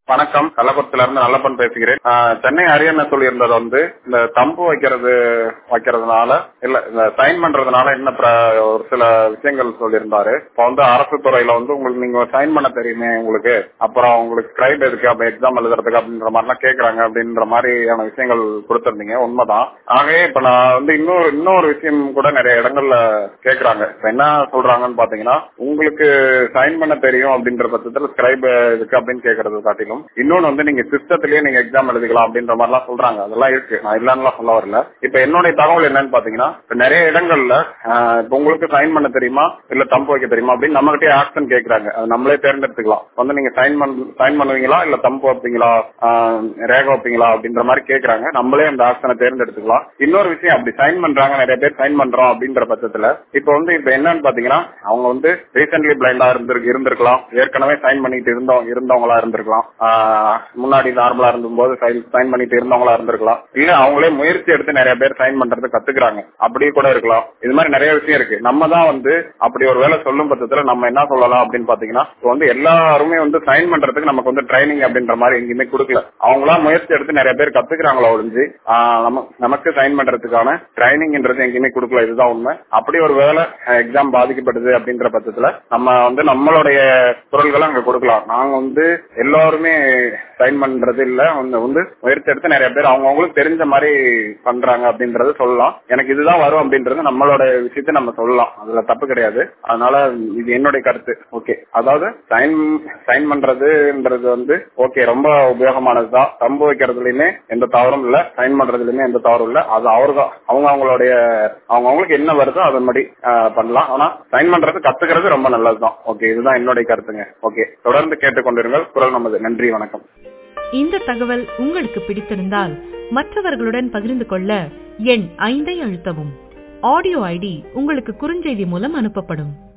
வணக்கம் கள்ளக்குளத்துல இருந்து நல்லப்பன் பேசுகிறேன் ஆஹ் சென்னை அரியணை சொல்லியிருந்தது வந்து இந்த தம்பு வைக்கிறது வைக்கிறதுனால இல்ல இந்த சைன் பண்றதுனால என்ன பிர- ஒரு சில விஷயங்கள் சொல்லியிருந்தாரு இப்போ வந்து அரசு துறையில வந்து உங்களுக்கு நீங்க சைன் பண்ண தெரியுமே உங்களுக்கு அப்புறம் உங்களுக்கு ஸ்கிரைப் எதுக்கு அப்ப எக்ஸாம் எழுதுறதுக்கு அப்படின்ற மாதிரிலாம் கேக்குறாங்க அப்படின்ற மாதிரியான விஷயங்கள் கொடுத்திருந்தீங்க உண்மைதான் ஆகவே இப்ப நான் வந்து இன்னொரு இன்னொரு விஷயம் கூட நிறைய இடங்கள்ல கேக்குறாங்க இப்ப என்ன சொல்றாங்கன்னு பாத்தீங்கன்னா உங்களுக்கு சைன் பண்ண தெரியும் அப்படின்ற பட்சத்துல ஸ்கிரைப் இருக்கு அப்படின்னு கேக்குறது காட்டிலும் இன்னொன்னு வந்து நீங்க சிஸ்டத்திலேயே நீங்க எக்ஸாம் எழுதிக்கலாம் அப்படின்ற மாதிரிலாம் சொல்றாங்க அதெல்லாம் இருக்கு நான் இல்லன்னு சொல்ல வரல இப்ப என்னுடைய தகவல் என்னன்னு பாத்தீங்கன்னா இப்ப நிறைய இடங்கள்ல ஆஹ், இப்ப உங்களுக்கு சைன் பண்ண தெரியுமா இல்ல தம்பு வைக்க தெரியுமா அப்படின்னு நம்ம கிட்டே ஆக்ஷன் கேக்குறாங்க அது நம்மளே தேர்ந்தெடுத்துக்கலாம் வந்து நீங்க சைன் பண்ண சைன் பண்ணுவீங்களா இல்ல தம்பு வைப்பீங்களா ஆஹ், ரேகை வைப்பீங்களா அப்படின்ற மாதிரி கேக்குறாங்க நம்மளே அந்த ஆப்ஷனை தேர்ந்தெடுத்துக்கலாம் இன்னொரு விஷயம் அப்படி சைன் பண்றாங்க நிறைய பேர் சைன் பண்றோம் அப்படின்ற பட்சத்துல இப்ப வந்து இப்ப என்னன்னு பாத்தீங்கன்னா அவங்க வந்து ரீசென்ட்லி பிளைண்டா இருந்து இருந்திருக்கலாம் ஏற்கனவே சைன் பண்ணிட்டு இருந்தோம் இருந்தவங்களா இருந்திருக்கலாம் ஆஹ், முன்னாடி நார்மலா இருந்தபோது சைன் பண்ணிட்டு இருந்தவங்களா இருந்திருக்கலாம் இல்ல அவங்களே முயற்சி எடுத்து நிறைய பேர் சைன் பண்றது கத்துக்கிறாங்க அப்படியே கூட இருக்கலாம் இது மாதிரி நிறைய விஷயம் இருக்கு நம்ம தான் வந்து அப்படி ஒரு வேலை சொல்லும் பட்சத்துல நம்ம என்ன சொல்லலாம் அப்படின்னு பாத்தீங்கன்னா இப்ப வந்து எல்லாருமே வந்து சைன் பண்றதுக்கு நமக்கு வந்து ட்ரைனிங் அப்படின்ற மாதிரி எங்கேயுமே கொடுக்கல அவங்களா முயற்சி எடுத்து நிறைய பேர் கத்துக்கிறாங்களா ஒழிஞ்சு ஆஹ் நம்ம நமக்கு சைன் பண்றதுக்கான ட்ரைனிங்ன்றது எங்கேயுமே கொடுக்கல இதுதான் உண்மை அப்படி ஒரு வேலை எக்ஸாம் பாதிக்கப்படுது அப்படின்ற பட்சத்துல நம்ம வந்து நம்மளுடைய குரல்களை அங்க கொடுக்கலாம் நாங்க வந்து எல்லாருமே சைன் பண்றது இல்ல அவங்க வந்து முயற்சி எடுத்து நிறைய பேர் அவங்க அவங்களுக்கு தெரிஞ்ச மாதிரி பண்றாங்க அப்படின்றது சொல்லலாம் எனக்கு இதுதான் வரும் அப்படின்றது நம்மளோட விஷயத்தை நம்ம சொல்லலாம் அதுல தப்பு கிடையாது அதனால இது என்னுடைய கருத்து ஓகே அதாவது சைன் சைன் பண்றதுன்றது வந்து ஓகே ரொம்ப உபயோகமானதுதான் தம்பு வைக்கிறதுலயுமே எந்த தவறும் இல்ல சைன் பண்றதுலயுமே எந்த தவறும் இல்ல அது அவருக்கு அவங்க அவங்களுடைய அவங்க அவங்களுக்கு என்ன வருதோ அதன்படி ஆஹ், பண்ணலாம் ஆனா சைன் பண்றது கத்துக்கிறது ரொம்ப நல்லதுதான் ஓகே இதுதான் என்னுடைய கருத்துங்க ஓகே தொடர்ந்து கேட்டுக்கொண்டிருங்கள் குரல் நமது நன்றி வணக்கம் இந்த தகவல் உங்களுக்கு பிடித்திருந்தால் மற்றவர்களுடன் பகிர்ந்து கொள்ள எண் ஐந்தை அழுத்தவும் ஆடியோ ஐடி உங்களுக்கு குறுஞ்செய்தி மூலம் அனுப்பப்படும்